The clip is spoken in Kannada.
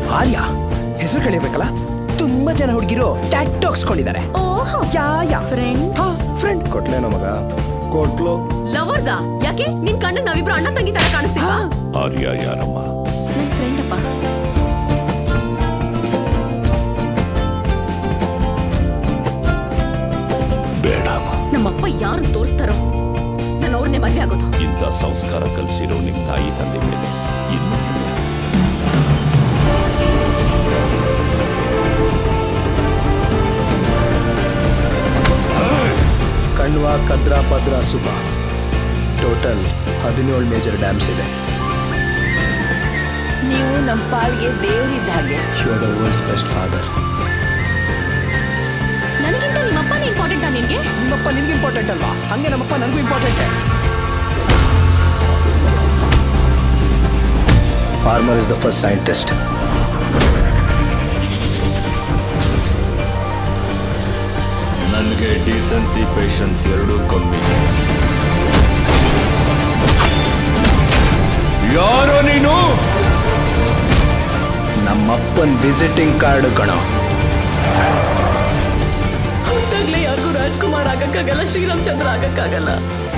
ಆರ್ಯ ಹೆಸರು ಕಳಿಬೇಕಲ್ಲ ತುಂಬಾ ಜನ ಹುಡುಗಿರು ಟ್ಯಾಟು ಹಾಕ್ಸ್ಕೊಂಡಿದ್ದಾರೆ ಓಹೋ ಯಾ ಯಾ ಫ್ರೆಂಡ್ ಹಾ ಫ್ರೆಂಡ್ ಕೊಟ್ಲೇನೋ ಮಗ ಕೊಟ್ಲು ಲವರ್ಸಾ ಯಾಕೆ ನಿನ್ ಕಣ್ಣು ನಾವಿಬ್ರು ಅಣ್ಣ ತಂಗಿ ತರ ಕಾಣಿಸ್ತೀವಾ ಆರ್ಯ ಯಾರಮ್ಮ ನನ್ ಫ್ರೆಂಡ್ ಅಪ್ಪ ಬೇಡಮ್ಮ ನಮ್ಮಪ್ಪ ಯಾರು ತೋರಿಸ್ತಾರೋ ನಾನು ಅವ್ರನ್ನೇ ಮದ್ವೆ ಆಗೋದು ಇಂಥ ಸಂಸ್ಕಾರ ಕಲಿಸಿರೋ ನಿಮ್ ತಾಯಿ ತಂದೆ ಮೇಲೆ ಇನ್ನು ಕಣ್ವ ಕದ್ರ ಭದ್ರ ಸುಬ ಟೋಟಲ್ ಹದಿನೇಳು ಮೇಜರ್ ಡ್ಯಾಮ್ಸ್ ಇದೆ ನೀವು ನಮ್ಮ ಪಾಲ್ಗೆ ದೇವರಿದ್ದ ಹಾಗೆ you are the world's best father ನನಗಿಂತ ನಿಮ್ಮಪ್ಪನೇ ಇಂಪಾರ್ಟೆಂಟಾ ನಿನ್ಗೆ ನಿಮ್ಮಪ್ಪ ನಿನ್ಗೆ ಇಂಪಾರ್ಟೆಂಟ್ ಅಲ್ವಾ ಹಂಗೆ ನಮ್ಮಪ್ಪ ನನಗೂ important farmer is the first scientist ನನಗೆ ಡಿಸೆನ್ಸಿ ಪೇಷನ್ಸ್ ಎರಡೂ ಕಮ್ಮಿ ಯಾರೋ ನೀನು ನಮ್ಮಪ್ಪನ್ ವಿಸಿಟಿಂಗ್ ಕಾರ್ಡ್ ಕಣೋ ಹುಟ್ಟಾಗ್ಲೇ ಯಾರಿಗೂ ರಾಜ್ಕುಮಾರ್ ಆಗಕ್ಕಾಗಲ್ಲ ಶ್ರೀರಾಮಚಂದ್ರ ಆಗಕ್ಕಾಗಲ್ಲ